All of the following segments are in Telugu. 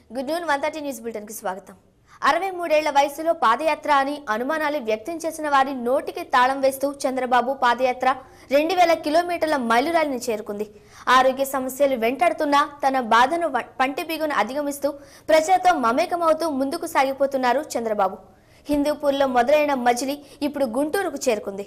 Good noon one thirty news bulletin కి స్వాగతం అరవై మూడేళ్ల వయసులో పాదయాత్ర అని అనుమానాలు వ్యక్తం చేసిన వారి నోటికి తాళం వేస్తూ చంద్రబాబు పాదయాత్ర రెండు వేల కిలోమీటర్ల మైలురాయిని చేరుకుంది ఆరోగ్య సమస్యలు వెంటాడుతున్నా తన బాధను వ- పంటి బిగును అధిగమిస్తూ ప్రజలతో మమేకమవుతూ ముందుకు సాగిపోతున్నారు చంద్రబాబు హిందూపూర్లో మొదలైన మజిలీ ఇప్పుడు గుంటూరుకు చేరుకుంది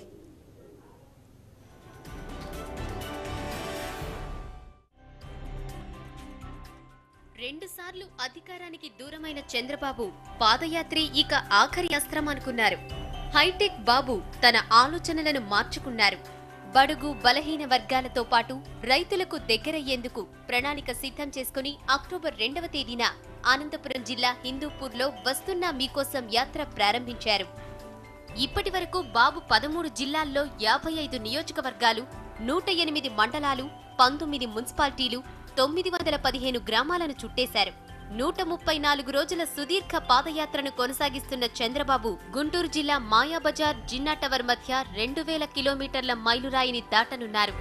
రెండుసార్లు అధికారానికి దూరమైన చంద్రబాబు పాదయాత్రి ఇక ఆఖరి అస్త్రం అనుకున్నారు హైటెక్ బాబు తన ఆలోచనలను మార్చుకున్నారు బడుగు బలహీన వర్గాలతో పాటు రైతులకు దగ్గరయ్యేందుకు ప్రణాళిక సిద్ధం చేసుకుని అక్టోబర్ రెండవ తేదీన అనంతపురం జిల్లా హిందూపూర్లో వస్తున్నా మీకోసం యాత్ర ప్రారంభించారు ఇప్పటి వరకు బాబు పదమూడు జిల్లాల్లో యాభై ఐదు నియోజకవర్గాలు నూట ఎనిమిది మండలాలు పంతొమ్మిది మున్సిపాలిటీలు తొమ్మిది వందల పదిహేను గ్రామాలను చుట్టేశారు నూట ముప్పై నాలుగు రోజుల సుదీర్ఘ పాదయాత్రను కొనసాగిస్తున్న చంద్రబాబు గుంటూరు జిల్లా మాయాబజార్ జిన్నా టవర్ మధ్య రెండు వేల కిలోమీటర్ల మైలురాయిని దాటనున్నారు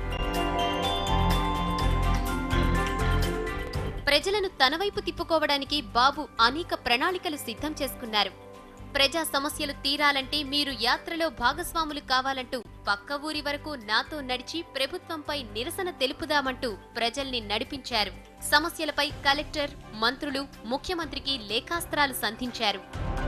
ప్రజలను తన వైపు తిప్పుకోవడానికి బాబు అనేక ప్రణాళికలు సిద్ధం చేసుకున్నారు ప్రజా సమస్యలు తీరాలంటే మీరు యాత్రలో భాగస్వాములు కావాలంటూ పక్క ఊరి వరకు నాతో నడిచి ప్రభుత్వంపై నిరసన తెలుపుదామంటూ ప్రజల్ని నడిపించారు సమస్యలపై కలెక్టర్ మంత్రులు ముఖ్యమంత్రికి లేఖాస్త్రాలు సంధించారు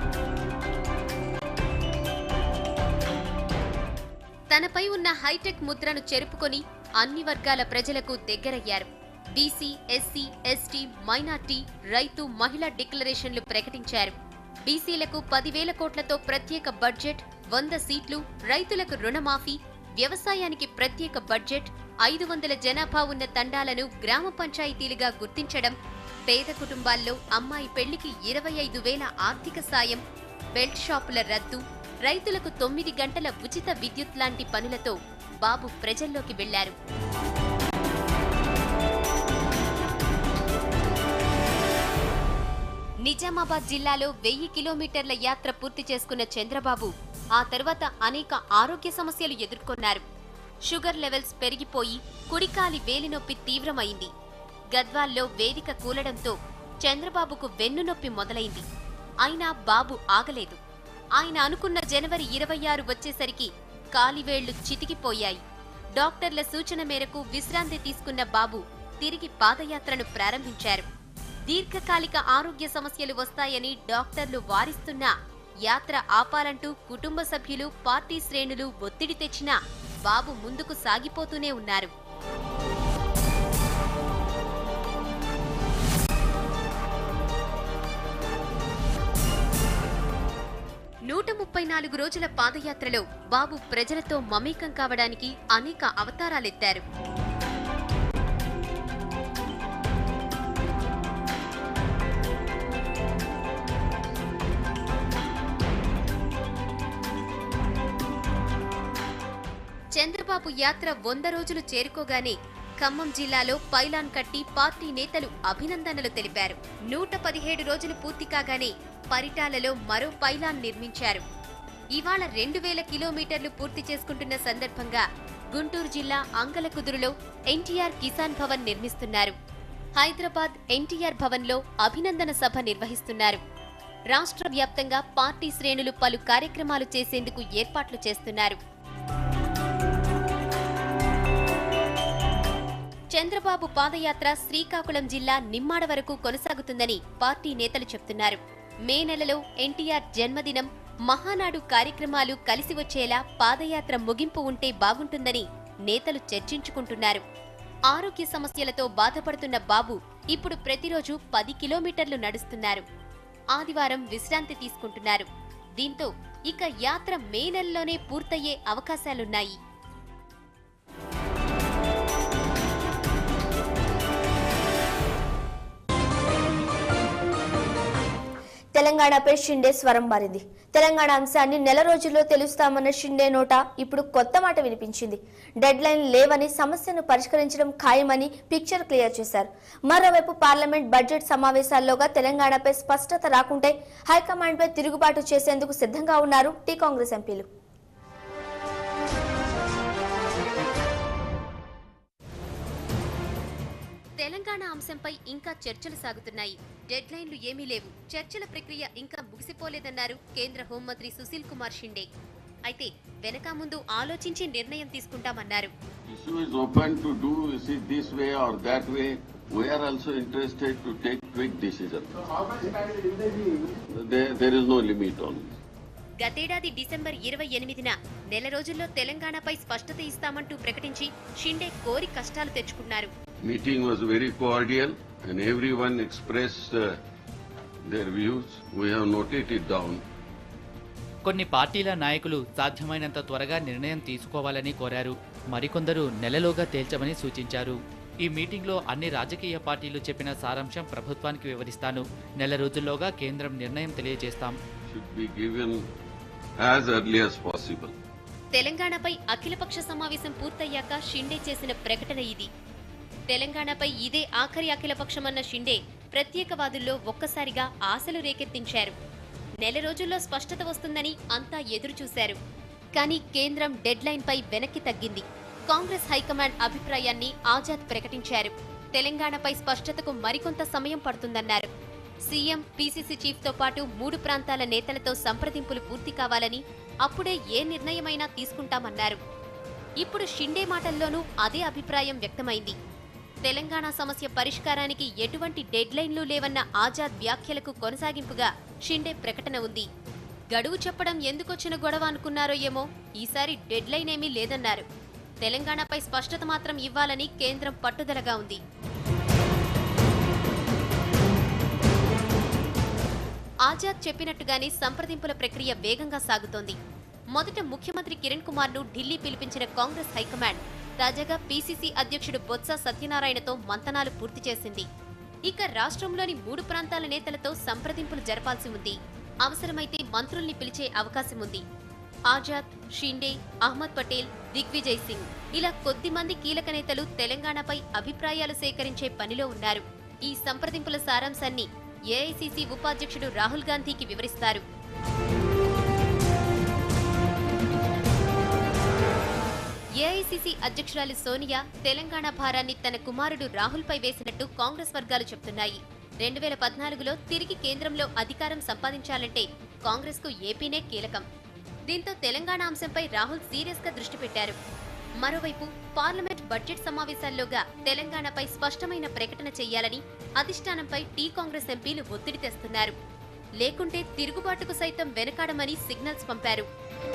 తనపై ఉన్న హైటెక్ ముద్రను చెరుపుకొని అన్ని వర్గాల ప్రజలకు దగ్గరయ్యారు బీసీ ఎస్సీ ఎస్టీ మైనార్టీ రైతు మహిళా డిక్లరేషన్లు ప్రకటించారు బీసీలకు పదివేల కోట్లతో ప్రత్యేక బడ్జెట్ వంద సీట్లు రైతులకు రుణమాఫీ వ్యవసాయానికి ప్రత్యేక బడ్జెట్ ఐదు వందల జనాభా ఉన్న తండాలను గ్రామ పంచాయతీలుగా గుర్తించడం పేద కుటుంబాల్లో అమ్మాయి పెళ్లికి ఇరవై ఐదు వేల ఆర్థిక సాయం బెల్ట్ షాపుల రద్దు రైతులకు తొమ్మిది గంటల ఉచిత విద్యుత్ లాంటి పనులతో బాబు ప్రజల్లోకి వెళ్లారు నిజామాబాద్ జిల్లాలో వెయ్యి కిలోమీటర్ల యాత్ర పూర్తి చేసుకున్న చంద్రబాబు ఆ తర్వాత అనేక ఆరోగ్య సమస్యలు ఎదుర్కొన్నారు షుగర్ లెవెల్స్ పెరిగిపోయి కుడికాలి వేలినొప్పి తీవ్రమైంది గద్వాల్లో వేదిక కూలడంతో చంద్రబాబుకు వెన్నునొప్పి మొదలైంది అయినా బాబు ఆగలేదు ఆయన అనుకున్న జనవరి ఇరవై ఆరు వచ్చేసరికి కాలివేళ్లు చితికిపోయాయి డాక్టర్ల సూచన మేరకు విశ్రాంతి తీసుకున్న బాబు తిరిగి పాదయాత్రను ప్రారంభించారు దీర్ఘకాలిక ఆరోగ్య సమస్యలు వస్తాయని డాక్టర్లు వారిస్తున్నా యాత్ర ఆపాలంటూ కుటుంబ సభ్యులు పార్టీ శ్రేణులు ఒత్తిడి తెచ్చినా బాబు ముందుకు సాగిపోతూనే ఉన్నారు నూట ముప్పై నాలుగు రోజుల పాదయాత్రలో బాబు ప్రజలతో మమేకం కావడానికి అనేక అవతారాలెత్తారు చంద్రబాబు యాత్ర వంద రోజులు చేరుకోగానే ఖమ్మం జిల్లాలో పైలాన్ కట్టి పార్టీ నేతలు అభినందనలు తెలిపారు నూట పదిహేడు రోజులు పూర్తి కాగానే పరిటాలలో మరో పైలాన్ నిర్మించారు ఇవాళ రెండు వేల కిలోమీటర్లు పూర్తి చేసుకుంటున్న సందర్భంగా గుంటూరు జిల్లా అంగలకుదురులో ఎన్టీఆర్ కిసాన్ భవన్ నిర్మిస్తున్నారు హైదరాబాద్ ఎన్టీఆర్ భవన్లో అభినందన సభ నిర్వహిస్తున్నారు రాష్ట్ర వ్యాప్తంగా పార్టీ శ్రేణులు పలు కార్యక్రమాలు చేసేందుకు ఏర్పాట్లు చేస్తున్నారు చంద్రబాబు పాదయాత్ర శ్రీకాకుళం జిల్లా నిమ్మాడ వరకు కొనసాగుతుందని పార్టీ నేతలు చెప్తున్నారు మే నెలలో ఎన్టీఆర్ జన్మదినం మహానాడు కార్యక్రమాలు కలిసి వచ్చేలా పాదయాత్ర ముగింపు ఉంటే బాగుంటుందని నేతలు చర్చించుకుంటున్నారు ఆరోగ్య సమస్యలతో బాధపడుతున్న బాబు ఇప్పుడు ప్రతిరోజు పది కిలోమీటర్లు నడుస్తున్నారు ఆదివారం విశ్రాంతి తీసుకుంటున్నారు దీంతో ఇక యాత్ర మే నెలలోనే పూర్తయ్యే అవకాశాలున్నాయి తెలంగాణపై షిండే స్వరం మారింది తెలంగాణ అంశాన్ని నెల రోజుల్లో తెలుస్తామన్న షిండే నోట ఇప్పుడు కొత్త మాట వినిపించింది డెడ్ లైన్ లేవని సమస్యను పరిష్కరించడం ఖాయమని పిక్చర్ క్లియర్ చేశారు మరోవైపు పార్లమెంట్ బడ్జెట్ సమావేశాల్లోగా తెలంగాణపై స్పష్టత రాకుంటే హైకమాండ్పై తిరుగుబాటు చేసేందుకు సిద్ధంగా ఉన్నారు టీ కాంగ్రెస్ ఎంపీలు తెలంగాణ అంశంపై ఇంకా చర్చలు సాగుతున్నాయి డెడ్ లైన్లు ఏమీ లేవు చర్చల ప్రక్రియ ఇంకా ముగిసిపోలేదన్నారు కేంద్ర హోంమంత్రి సుశీల్ కుమార్ షిండే అయితే వెనక ముందు ఆలోచించి నిర్ణయం తీసుకుంటామన్నారు Issue is open to do is it this way or that way. We are also interested to take quick decision. There, there is no limit on this. గతేడాది డిసెంబర్ ఇరవై ఎనిమిదిన నెల రోజుల్లో తెలంగాణపై స్పష్టత ఇస్తామంటూ ప్రకటించి షిండే కోరి కష్టాలు తెచ్చుకున్నారు Meeting was very cordial and everyone expressed uh, their views. We have noted it down. కొన్ని పార్టీల నాయకులు సాధ్యమైనంత త్వరగా నిర్ణయం తీసుకోవాలని కోరారు మరికొందరు నెలలోగా తేల్చమని సూచించారు ఈ మీటింగ్లో అన్ని రాజకీయ పార్టీలు చెప్పిన సారాంశం ప్రభుత్వానికి వివరిస్తాను నెల రోజుల్లోగా కేంద్రం నిర్ణయం తెలియజేస్తాం Should be given as early as possible. తెలంగాణపై అఖిలపక్ష సమావేశం పూర్తయ్యాక షిండే చేసిన ప్రకటన ఇది తెలంగాణపై ఇదే ఆఖరి అఖిలపక్షమన్న షిండే ప్రత్యేకవాదుల్లో ఒక్కసారిగా ఆశలు రేకెత్తించారు నెల రోజుల్లో స్పష్టత వస్తుందని అంతా ఎదురుచూశారు కానీ కేంద్రం డెడ్ లైన్ పై వెనక్కి తగ్గింది కాంగ్రెస్ హైకమాండ్ అభిప్రాయాన్ని ఆజాద్ ప్రకటించారు తెలంగాణపై స్పష్టతకు మరికొంత సమయం పడుతుందన్నారు సీఎం పీసీసీ చీఫ్ తో పాటు మూడు ప్రాంతాల నేతలతో సంప్రదింపులు పూర్తి కావాలని అప్పుడే ఏ నిర్ణయమైనా తీసుకుంటామన్నారు ఇప్పుడు షిండే మాటల్లోనూ అదే అభిప్రాయం వ్యక్తమైంది తెలంగాణ సమస్య పరిష్కారానికి ఎటువంటి డెడ్ లైన్లు లేవన్న ఆజాద్ వ్యాఖ్యలకు కొనసాగింపుగా షిండే ప్రకటన ఉంది గడువు చెప్పడం ఎందుకొచ్చిన గొడవ అనుకున్నారో ఏమో ఈసారి డెడ్ లైన్ ఏమీ లేదన్నారు తెలంగాణపై స్పష్టత మాత్రం ఇవ్వాలని కేంద్రం పట్టుదలగా ఉంది ఆజాద్ చెప్పినట్టుగానే సంప్రదింపుల ప్రక్రియ వేగంగా సాగుతోంది మొదట ముఖ్యమంత్రి కిరణ్ కుమార్ ను ఢిల్లీ పిలిపించిన కాంగ్రెస్ హైకమాండ్ తాజాగా పీసీసీ అధ్యక్షుడు బొత్స సత్యనారాయణతో మంతనాలు పూర్తి చేసింది ఇక రాష్ట్రంలోని మూడు ప్రాంతాల నేతలతో సంప్రదింపులు జరపాల్సి ఉంది అవసరమైతే మంత్రుల్ని పిలిచే అవకాశం ఉంది ఆజాద్ షిండే అహ్మద్ పటేల్ దిగ్విజయ్ సింగ్ ఇలా కొద్ది మంది కీలక నేతలు తెలంగాణపై అభిప్రాయాలు సేకరించే పనిలో ఉన్నారు ఈ సంప్రదింపుల సారాంశాన్ని ఏఐసీసీ ఉపాధ్యక్షుడు రాహుల్ గాంధీకి వివరిస్తారు ఏఐసీసీ అధ్యక్షురాలు సోనియా తెలంగాణ భారాన్ని తన కుమారుడు రాహుల్పై వేసినట్టు కాంగ్రెస్ వర్గాలు చెబుతున్నాయి రెండు వేల పద్నాలుగులో తిరిగి కేంద్రంలో అధికారం సంపాదించాలంటే కాంగ్రెస్కు ఏపీనే కీలకం దీంతో తెలంగాణ అంశంపై రాహుల్ సీరియస్ గా దృష్టి పెట్టారు మరోవైపు పార్లమెంట్ బడ్జెట్ సమావేశాల్లోగా తెలంగాణపై స్పష్టమైన ప్రకటన చేయాలని అధిష్టానంపై టీ కాంగ్రెస్ ఎంపీలు ఒత్తిడి తెస్తున్నారు లేకుంటే తిరుగుబాటుకు సైతం వెనకాడమని సిగ్నల్స్ పంపారు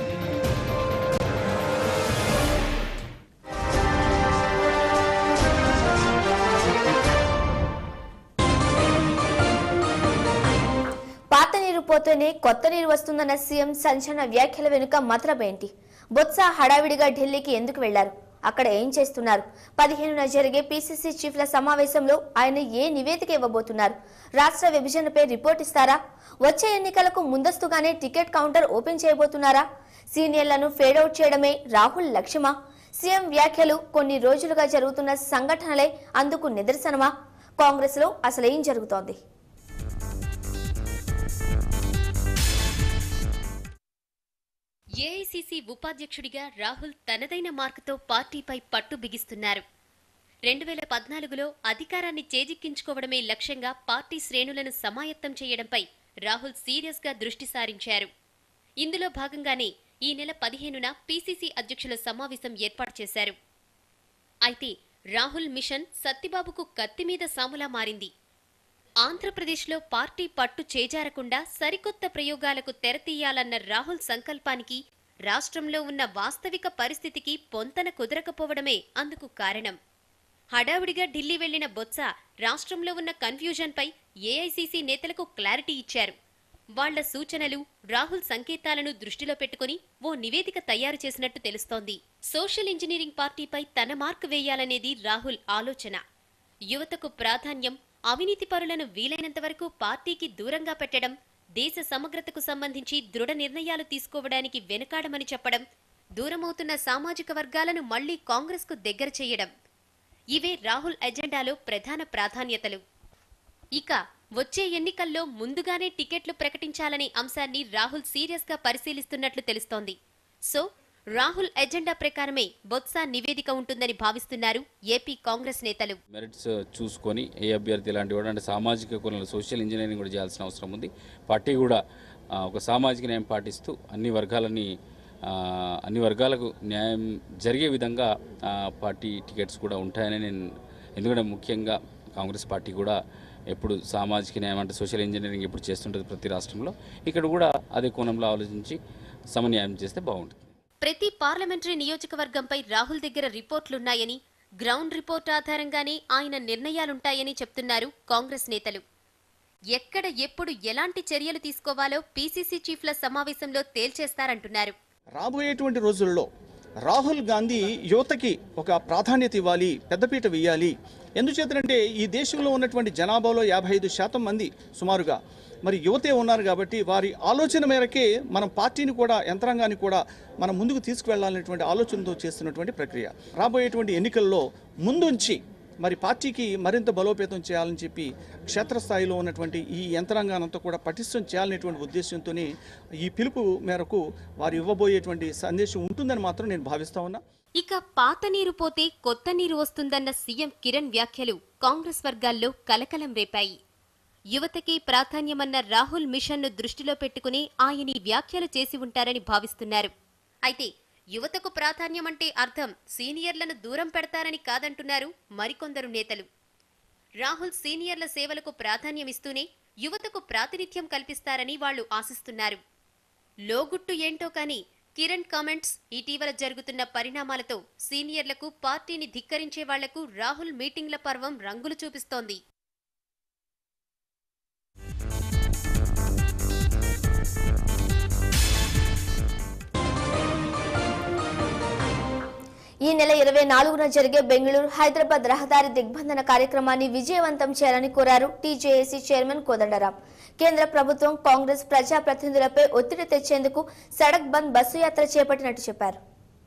పాత నీరు పోతేనే కొత్త నీరు వస్తుందన్న సీఎం సంచలన వ్యాఖ్యల వెనుక మతలబ్ ఏంటి బొత్స హడావిడిగా ఢిల్లీకి ఎందుకు వెళ్లారు అక్కడ ఏం చేస్తున్నారు పదిహేనున జరిగే పీసీసీ చీఫ్ల సమావేశంలో ఆయన ఏ నివేదిక ఇవ్వబోతున్నారు రాష్ట్ర విభజనపై రిపోర్ట్ ఇస్తారా వచ్చే ఎన్నికలకు ముందస్తుగానే టికెట్ కౌంటర్ ఓపెన్ చేయబోతున్నారా సీనియర్లను ఫేడౌట్ చేయడమే రాహుల్ లక్ష్యమా సీఎం వ్యాఖ్యలు కొన్ని రోజులుగా జరుగుతున్న సంఘటనలే అందుకు నిదర్శనమా కాంగ్రెస్లో అసలేం జరుగుతోంది ఏఐసీసీ ఉపాధ్యక్షుడిగా రాహుల్ తనదైన మార్కుతో పార్టీపై పట్టు బిగిస్తున్నారు రెండు వేల పద్నాలుగులో అధికారాన్ని చేజిక్కించుకోవడమే లక్ష్యంగా పార్టీ శ్రేణులను సమాయత్తం చేయడంపై రాహుల్ సీరియస్ గా దృష్టి సారించారు ఇందులో భాగంగానే ఈ నెల పదిహేనున పీసీసీ అధ్యక్షుల సమావేశం ఏర్పాటు చేశారు అయితే రాహుల్ మిషన్ సత్తిబాబుకు కత్తి మీద సాములా మారింది ఆంధ్రప్రదేశ్లో పార్టీ పట్టు చేజారకుండా సరికొత్త ప్రయోగాలకు తెరతీయాలన్న రాహుల్ సంకల్పానికి రాష్ట్రంలో ఉన్న వాస్తవిక పరిస్థితికి పొంతన కుదరకపోవడమే అందుకు కారణం హడావుడిగా ఢిల్లీ వెళ్లిన బొత్స రాష్ట్రంలో ఉన్న కన్ఫ్యూజన్పై ఏఐసీసీ నేతలకు క్లారిటీ ఇచ్చారు వాళ్ల సూచనలు రాహుల్ సంకేతాలను దృష్టిలో పెట్టుకుని ఓ నివేదిక తయారు చేసినట్టు తెలుస్తోంది సోషల్ ఇంజనీరింగ్ పార్టీపై తన మార్కు వేయాలనేది రాహుల్ ఆలోచన యువతకు ప్రాధాన్యం అవినీతి పరులను వీలైనంత వరకు పార్టీకి దూరంగా పెట్టడం దేశ సమగ్రతకు సంబంధించి దృఢ నిర్ణయాలు తీసుకోవడానికి వెనుకాడమని చెప్పడం దూరమవుతున్న సామాజిక వర్గాలను మళ్లీ కాంగ్రెస్కు దగ్గర చేయడం ఇవే రాహుల్ ఎజెండాలో ప్రధాన ప్రాధాన్యతలు ఇక వచ్చే ఎన్నికల్లో ముందుగానే టికెట్లు ప్రకటించాలనే అంశాన్ని రాహుల్ సీరియస్ గా పరిశీలిస్తున్నట్లు తెలుస్తోంది సో రాహుల్ ఎజెండా ప్రకారమే బొత్స నివేదిక ఉంటుందని భావిస్తున్నారు ఏపీ కాంగ్రెస్ నేతలు మెరిట్స్ చూసుకొని ఏ అభ్యర్థి ఇలాంటి కూడా అంటే సామాజిక కులంలో సోషల్ ఇంజనీరింగ్ కూడా చేయాల్సిన అవసరం ఉంది పార్టీ కూడా ఆ, ఒక సామాజిక న్యాయం పాటిస్తూ అన్ని వర్గాలని ఆ, అన్ని వర్గాలకు న్యాయం జరిగే విధంగా ఆ, పార్టీ టికెట్స్ కూడా ఉంటాయని నేను ఎందుకంటే ముఖ్యంగా కాంగ్రెస్ పార్టీ కూడా ఎప్పుడు సామాజిక న్యాయం అంటే సోషల్ ఇంజనీరింగ్ ఎప్పుడు చేస్తుంటుంది ప్రతి రాష్ట్రంలో ఇక్కడ కూడా అదే కోణంలో ఆలోచించి సమన్యాయం చేస్తే బాగుంటుంది ప్రతి పార్లమెంటరీ నియోజకవర్గంపై రాహుల్ దగ్గర రిపోర్ట్లున్నాయని గ్రౌండ్ రిపోర్ట్ ఆధారంగానే ఆయన నిర్ణయాలుంటాయని చెప్తున్నారు కాంగ్రెస్ నేతలు ఎక్కడ ఎప్పుడు ఎలాంటి చర్యలు తీసుకోవాలో పీసీసీ చీఫ్ల సమావేశంలో తేల్చేస్తారంటున్నారు రాబోయేటువంటి రోజుల్లో రాహుల్ గాంధీ యువతకి ఒక ప్రాధాన్యత ఇవ్వాలి పెద్దపీట వేయాలి ఎందుచేతనంటే ఈ దేశంలో ఉన్నటువంటి జనాభాలో యాభై ఐదు శాతం మంది సుమారుగా మరి యువతే ఉన్నారు కాబట్టి వారి ఆలోచన మేరకే మనం పార్టీని కూడా యంత్రాంగాన్ని కూడా మనం ముందుకు తీసుకువెళ్ళాలనేటువంటి ఆలోచనతో చేస్తున్నటువంటి ప్రక్రియ రాబోయేటువంటి ఎన్నికల్లో ముందుంచి మరి పార్టీకి మరింత బలోపేతం చేయాలని చెప్పి క్షేత్రస్థాయిలో ఉన్నటువంటి ఈ యంత్రాంగానంతా కూడా పటిష్టం చేయాలనేటువంటి ఉద్దేశంతోనే ఈ పిలుపు మేరకు వారు ఇవ్వబోయేటువంటి సందేశం ఉంటుందని మాత్రం నేను భావిస్తా ఉన్నా ఇక పాత నీరు పోతే కొత్త నీరు వస్తుందన్న సీఎం కిరణ్ వ్యాఖ్యలు కాంగ్రెస్ వర్గాల్లో కలకలం రేపాయి యువతకి ప్రాధాన్యమన్న రాహుల్ మిషన్ను దృష్టిలో పెట్టుకుని ఆయన ఈ వ్యాఖ్యలు చేసి ఉంటారని భావిస్తున్నారు అయితే యువతకు ప్రాధాన్యమంటే అర్థం సీనియర్లను దూరం పెడతారని కాదంటున్నారు మరికొందరు నేతలు రాహుల్ సీనియర్ల సేవలకు ప్రాధాన్యమిస్తూనే యువతకు ప్రాతినిధ్యం కల్పిస్తారని వాళ్లు ఆశిస్తున్నారు లోగుట్టు ఏంటో కానీ కిరణ్ కామెంట్స్ ఇటీవల జరుగుతున్న పరిణామాలతో సీనియర్లకు పార్టీని ధిక్కరించే వాళ్లకు రాహుల్ మీటింగ్ల పర్వం రంగులు చూపిస్తోంది ఈ నెల ఇరవై నాలుగున జరిగే బెంగళూరు హైదరాబాద్ రహదారి దిగ్బంధన కార్యక్రమాన్ని విజయవంతం చేయాలని కోరారు టీజేఏసీ చైర్మన్ కోదండరాం కేంద్ర ప్రభుత్వం కాంగ్రెస్ ప్రజాప్రతినిధులపై ఒత్తిడి తెచ్చేందుకు సడక్ బంద్ బస్సు యాత్ర చేపట్టినట్టు చెప్పారు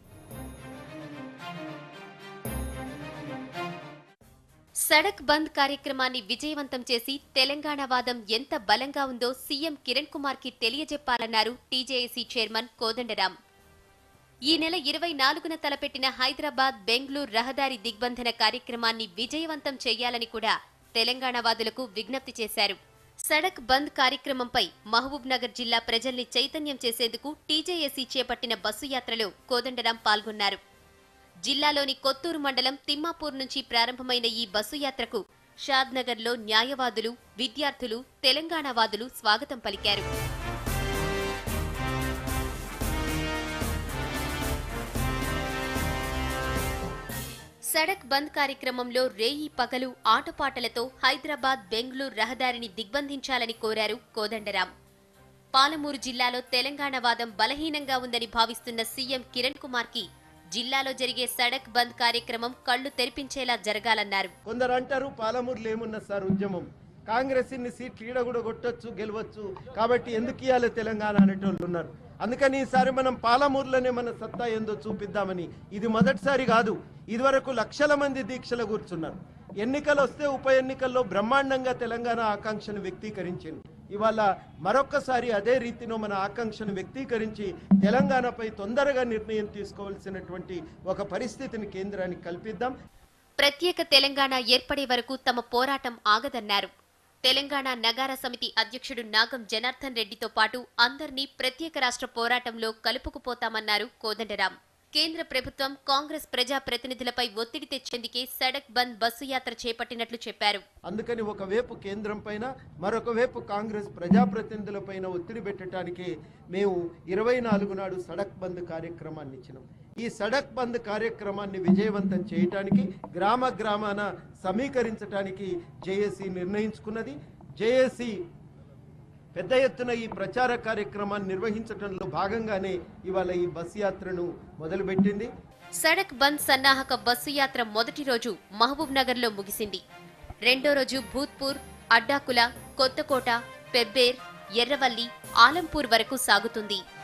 సడక్ బంద్ కార్యక్రమాన్ని విజయవంతం చేసి తెలంగాణ వాదం ఎంత బలంగా ఉందో సీఎం కిరణ్ కుమార్ కి తెలియజెప్పాలన్నారు టీజేఏసీ చైర్మన్ కోదండరాం ఈ నెల ఇరవై నాలుగున తలపెట్టిన హైదరాబాద్ బెంగళూరు రహదారి దిగ్బంధన కార్యక్రమాన్ని విజయవంతం చేయాలని కూడా తెలంగాణ వాదులకు విజ్ఞప్తి చేశారు సడక్ బంద్ కార్యక్రమంపై మహబూబ్ నగర్ జిల్లా ప్రజల్ని చైతన్యం చేసేందుకు టీజేఏసీ చేపట్టిన బస్సు యాత్రలో కోదండరాం పాల్గొన్నారు జిల్లాలోని కొత్తూరు మండలం తిమ్మాపూర్ నుంచి ప్రారంభమైన ఈ బస్సు యాత్రకు షాద్నగర్లో న్యాయవాదులు విద్యార్థులు తెలంగాణ వాదులు స్వాగతం పలికారు సడక్ బంద్ కార్యక్రమంలో రేయి పగలు ఆటపాటలతో హైదరాబాద్ బెంగళూరు రహదారిని దిగ్బంధించాలని కోరారు కోదండరాం పాలమూరు జిల్లాలో తెలంగాణ వాదం బలహీనంగా ఉందని భావిస్తున్న సీఎం కిరణ్ కుమార్ కి జిల్లాలో జరిగే సడక్ బంద్ కార్యక్రమం కళ్లు తెరిపించేలా జరగాలన్నారు కొందరు అంటారు పాలమూరులో ఏమున్న సార్ ఉద్యమం కాంగ్రెస్ ఇన్ని సీట్లు ఈడ కూడా కొట్టొచ్చు గెలవచ్చు కాబట్టి ఎందుకు ఇవ్వాలి తెలంగాణ అనేటోళ్ళు ఉన్నారు అందుకని ఈసారి మనం పాలమూరులోనే మన సత్తా ఏందో చూపిద్దామని ఇది మొదటిసారి కాదు ఇదివరకు లక్షల మంది దీక్షలు కూర్చున్నారు ఎన్నికలు వస్తే ఉప ఎన్నికల్లో బ్రహ్మాండంగా తెలంగాణ ఆకాంక్షను వ్యక్తీకరించింది ఇవాళ మరొక్కసారి అదే రీతిలో మన ఆకాంక్షను వ్యక్తీకరించి తెలంగాణపై తొందరగా నిర్ణయం తీసుకోవాల్సినటువంటి ఒక పరిస్థితిని కేంద్రానికి కల్పిద్దాం ప్రత్యేక తెలంగాణ ఏర్పడే వరకు తమ పోరాటం ఆగదన్నారు తెలంగాణ నగార సమితి అధ్యక్షుడు నాగం జనార్దన్ రెడ్డితో పాటు అందర్నీ ప్రత్యేక రాష్ట్ర పోరాటంలో కలుపుకుపోతామన్నారు కోదండరాం కేంద్ర ప్రభుత్వం కాంగ్రెస్ ప్రజా ప్రతినిధులపై ఒత్తిడి తెచ్చేందుకే సడక్ బంద్ బస్సు యాత్ర చేపట్టినట్లు చెప్పారు అందుకని ఒకవైపు కేంద్రం పైన మరొక వైపు కాంగ్రెస్ ప్రజాప్రతినిధుల పైన ఒత్తిడి పెట్టడానికి మేము ఇరవై నాలుగు నాడు సడక్ బంద్ కార్యక్రమాన్ని ఇచ్చినాం ఈ సడక్ బంద్ కార్యక్రమాన్ని విజయవంతం చేయటానికి గ్రామ గ్రామాన సమీకరించడానికి జేఏసీ నిర్ణయించుకున్నది జేఏసీ పెద్ద ఎత్తున ఈ ప్రచార కార్యక్రమాన్ని నిర్వహించడంలో భాగంగానే ఇవాళ ఈ బస్ యాత్రను మొదలుపెట్టింది సడక్ బంద్ సన్నాహక బస్సు యాత్ర మొదటి రోజు మహబూబ్ నగర్ లో ముగిసింది రెండో రోజు భూత్పూర్ అడ్డాకుల కొత్తకోట పెబ్బేర్ ఎర్రవల్లి ఆలంపూర్ వరకు సాగుతుంది